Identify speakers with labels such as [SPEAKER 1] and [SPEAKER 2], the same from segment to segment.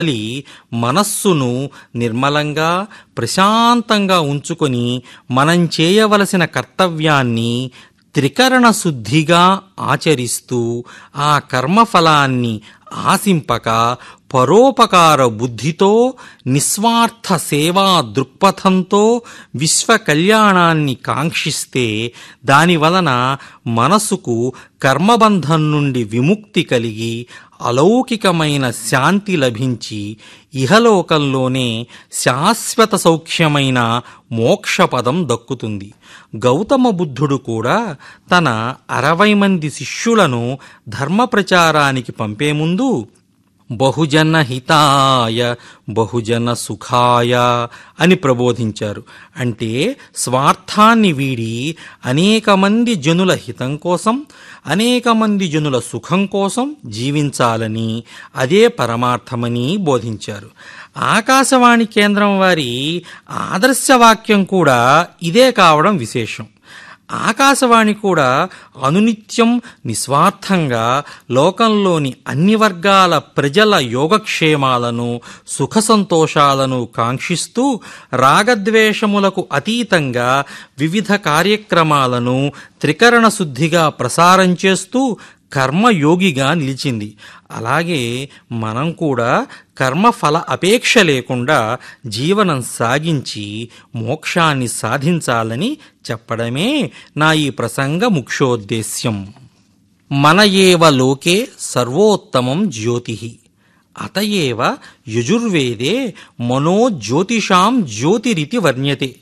[SPEAKER 1] తల్లి మనస్సును నిర్మలంగా ప్రశాంతంగా ఉంచుకొని మనం చేయవలసిన కర్తవ్యాన్ని త్రికరణ శుద్ధిగా ఆచరిస్తూ ఆ కర్మఫలాన్ని ఆశింపక పరోపకార బుద్ధితో నిస్వార్థ సేవా దృక్పథంతో విశ్వ కళ్యాణాన్ని కాంక్షిస్తే దాని వలన మనసుకు కర్మబంధం నుండి విముక్తి కలిగి అలౌకికమైన శాంతి లభించి ఇహలోకంలోనే శాశ్వత సౌఖ్యమైన మోక్షపదం దక్కుతుంది గౌతమ బుద్ధుడు కూడా తన అరవై మంది శిష్యులను ధర్మ ప్రచారానికి పంపే ముందు బహుజన హితాయ బహుజన సుఖాయ అని ప్రబోధించారు అంటే స్వార్థాన్ని వీడి అనేక మంది జనుల హితం కోసం అనేక మంది జనుల సుఖం కోసం జీవించాలని అదే పరమార్థమని బోధించారు ఆకాశవాణి కేంద్రం వారి ఆదర్శవాక్యం కూడా ఇదే కావడం విశేషం ఆకాశవాణి కూడా అనునిత్యం నిస్వార్థంగా లోకంలోని అన్ని వర్గాల ప్రజల యోగక్షేమాలను సుఖ సంతోషాలను కాంక్షిస్తూ రాగద్వేషములకు అతీతంగా వివిధ కార్యక్రమాలను త్రికరణ శుద్ధిగా ప్రసారం చేస్తూ కర్మయోగిగా నిలిచింది అలాగే మనం కూడా కర్మఫల అపేక్ష లేకుండా జీవనం సాగించి మోక్షాన్ని సాధించాలని చెప్పడమే నా ఈ ప్రసంగ ముఖ్యోద్దేశ్యం మన ఏవ లోకే సర్వోత్తమం జ్యోతి అతయేవ యజుర్వేదే మనో జ్యోతిషాం జ్యోతిరితి వర్ణ్యతే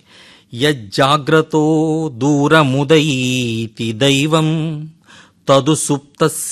[SPEAKER 1] యజ్జాగ్రతో దూరముదైతి దైవం తదు సుప్తస్య